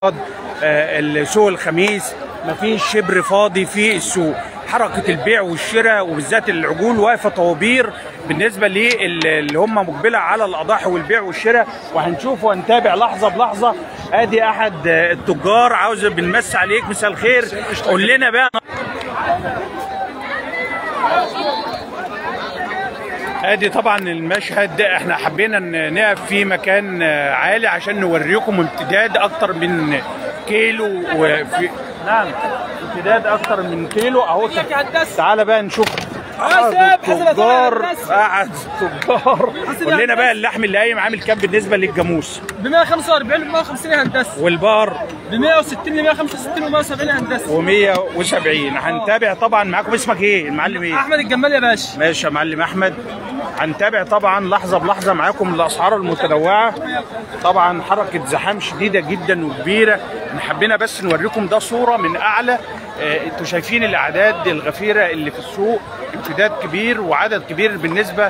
آه، سوق الخميس مفيش شبر فاضي في السوق حركة البيع والشراء وبالذات العجول واقفة طوابير بالنسبة اللي هم مقبلة على الأضاحي والبيع والشراء وهنشوف وهنتابع لحظة بلحظة ادي احد آه، التجار عاوز بنمس عليك مساء الخير قول لنا بقى ادي طبعا المشهد احنا حبينا ن- نقف في مكان آه، عالي عشان نوريكم امتداد اكتر من كيلو وفي نعم امتداد اكتر من كيلو اهو لك يا هندسة. تعالى بقى نشوف حسب، حسب يا تجار هندسة. قعد تجار حسب يا قول لنا هندسة. بقى اللحم اللي قايم عامل كام بالنسبه للجاموس ب 145 ب 150 يا هندسه والبار ب 160 ل 165 و 170 يا هندسه و170 هنتابع طبعا معاكم اسمك ايه المعلم ايه احمد الجمال يا باشا ماشي يا معلم احمد هنتابع طبعا لحظه بلحظه معاكم الاسعار المتنوعه طبعا حركه زحام شديده جدا وكبيره إن حبينا بس نوريكم ده صوره من اعلى آه، انتوا شايفين الاعداد الغفيره اللي في السوق امتداد كبير وعدد كبير بالنسبه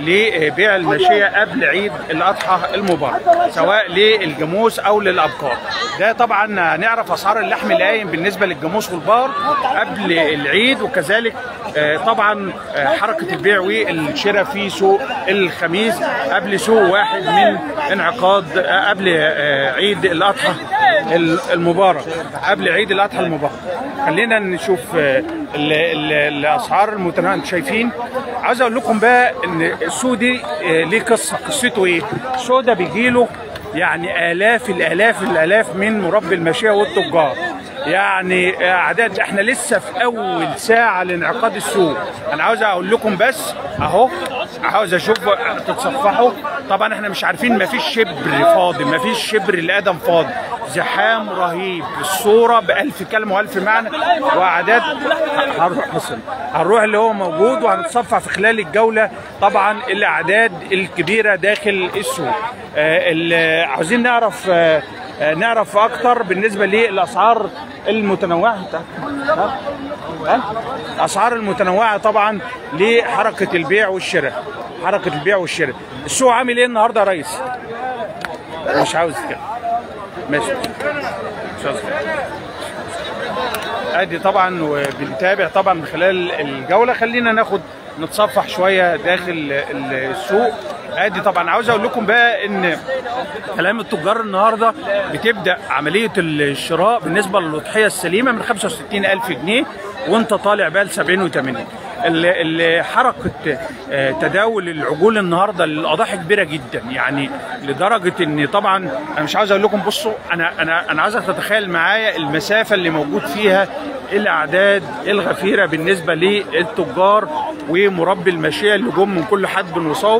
لبيع الماشيه قبل عيد الاضحى المبارك سواء للجاموس او للابقار ده طبعا هنعرف اسعار اللحم القايم بالنسبه للجاموس والبار قبل العيد وكذلك آه، طبعا آه، حركه البيع والشراء في سوق الخميس قبل سوق واحد من انعقاد آه، قبل آه، عيد الاضحى ال- المبارك قبل عيد الاضحى المبارك خلينا نشوف آه، ال- ال- الاسعار المتنوعه انتوا شايفين عاوز اقول لكم بقى ان السوق دي آه، ليه قصه قصته ايه السوق ده بيجي له يعني الاف الالاف الالاف من مربي الماشيه والتجار يعني اعداد احنا لسه في اول ساعه لانعقاد السوق انا عاوز اقول لكم بس اهو عاوز اشوف تتصفحوا طبعا احنا مش عارفين مفيش شبر فاضي مفيش شبر الادم فاضي زحام رهيب الصوره بألف كلمه والف معنى واعداد هنروح حسن هنروح اللي هو موجود وهنتصفح في خلال الجوله طبعا الاعداد الكبيره داخل السوق آه، ال- عاوزين نعرف آه، آه، نعرف اكتر بالنسبه للاسعار المتنوعه انت ها؟ ها؟ الاسعار المتنوعه طبعا لحركه البيع والشراء حركه البيع والشراء السوق عامل ايه النهارده يا ريس مش عاوز كده ماشي مش عاوز كده ادي طبعا وبنتابع طبعا من خلال الجوله خلينا ناخد نتصفح شويه داخل ال- السوق ادي طبعا عاوز اقول لكم بقى ان كلام التجار النهارده بتبدا عمليه الشراء بالنسبه للاضحيه السليمه من 65000 جنيه وانت طالع بقى ل 70 و80 ال- ال- حركه آه، تداول العجول النهارده للاضاحي كبيره جدا يعني لدرجه ان طبعا انا مش عاوز اقول لكم بصوا انا انا انا عايزك تتخيل معايا المسافه اللي موجود فيها الاعداد الغفيره بالنسبه للتجار ومربي الماشيه اللي جم من كل حد وصوب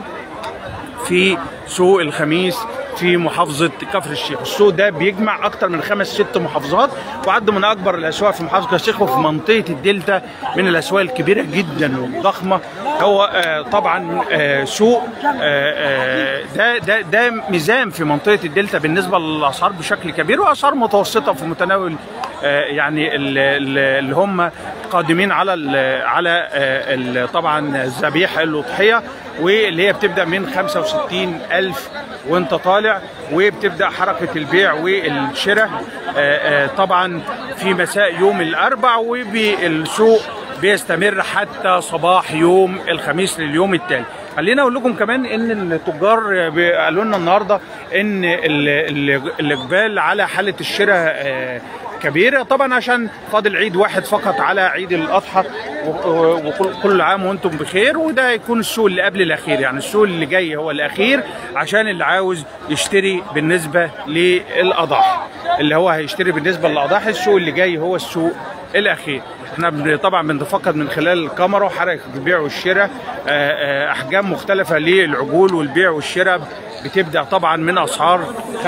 في سوق الخميس في محافظة كفر الشيخ السوق ده بيجمع أكتر من خمس ست محافظات وعد من أكبر الأسواق في محافظة كفر الشيخ وفي منطقة الدلتا من الأسواق الكبيرة جدا والضخمة هو آه، طبعا آه، سوق آه، آه، ده ده ده ميزان في منطقة الدلتا بالنسبة للأسعار بشكل كبير وأسعار متوسطة في متناول آه، يعني ال- ال- اللي هم قادمين على ال على آه، ال- طبعا الذبيحه الاضحيه واللي هي بتبدا من 65 الف وانت طالع وبتبدا حركه البيع والشراء آه، آه، طبعا في مساء يوم الاربع وبالسوق بيستمر حتى صباح يوم الخميس لليوم التالي خلينا اقول لكم كمان ان التجار بي- قالوا لنا النهارده ان ال- ال- الاقبال على حاله الشراء آه، كبيره طبعا عشان فاضل عيد واحد فقط على عيد الاضحى و- و- وكل كل عام وانتم بخير وده يكون السوق اللي قبل الاخير يعني السوق اللي جاي هو الاخير عشان اللي عاوز يشتري بالنسبه للاضاحي اللي هو هيشتري بالنسبه للاضاحي السوق اللي جاي هو السوق الاخير احنا بن- طبعا بنتفقد من خلال الكاميرا وحركه البيع والشراء آه، آه، احجام مختلفه للعجول والبيع والشراء بتبدا طبعا من اسعار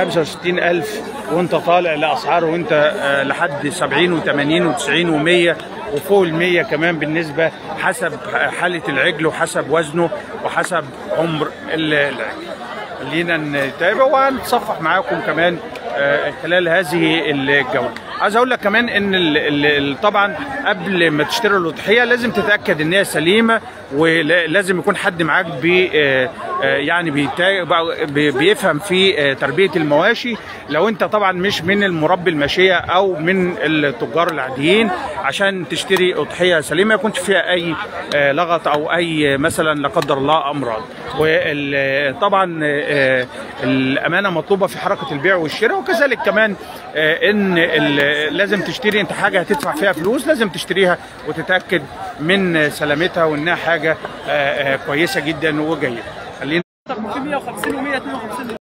65000 وانت طالع لاسعار وانت آه، لحد 70 و80 و90 و100 وفوق ال 100 كمان بالنسبه حسب حاله العجل وحسب وزنه وحسب عمر ال- العجل. خلينا نتابع وهنتصفح معاكم كمان آه، خلال هذه الجوله. عايز اقول لك كمان ان ال ال طبعا قبل ما تشتري الاضحيه لازم تتاكد ان هي سليمه ولازم يكون حد معاك ب آه، آه، يعني بيتا- بي- بيفهم في آه، تربيه المواشي لو انت طبعا مش من المربي الماشيه او من التجار العاديين عشان تشتري اضحيه سليمه ما يكونش فيها اي آه، لغط او اي مثلا لا قدر الله امراض وطبعا الامانه مطلوبه في حركه البيع والشراء وكذلك كمان آه، ان ال- لازم تشتري انت حاجه هتدفع فيها فلوس لازم تشتريها وتتاكد من سلامتها وانها حاجه آه، آه، كويسه جدا وجيده خلينا في 150 و152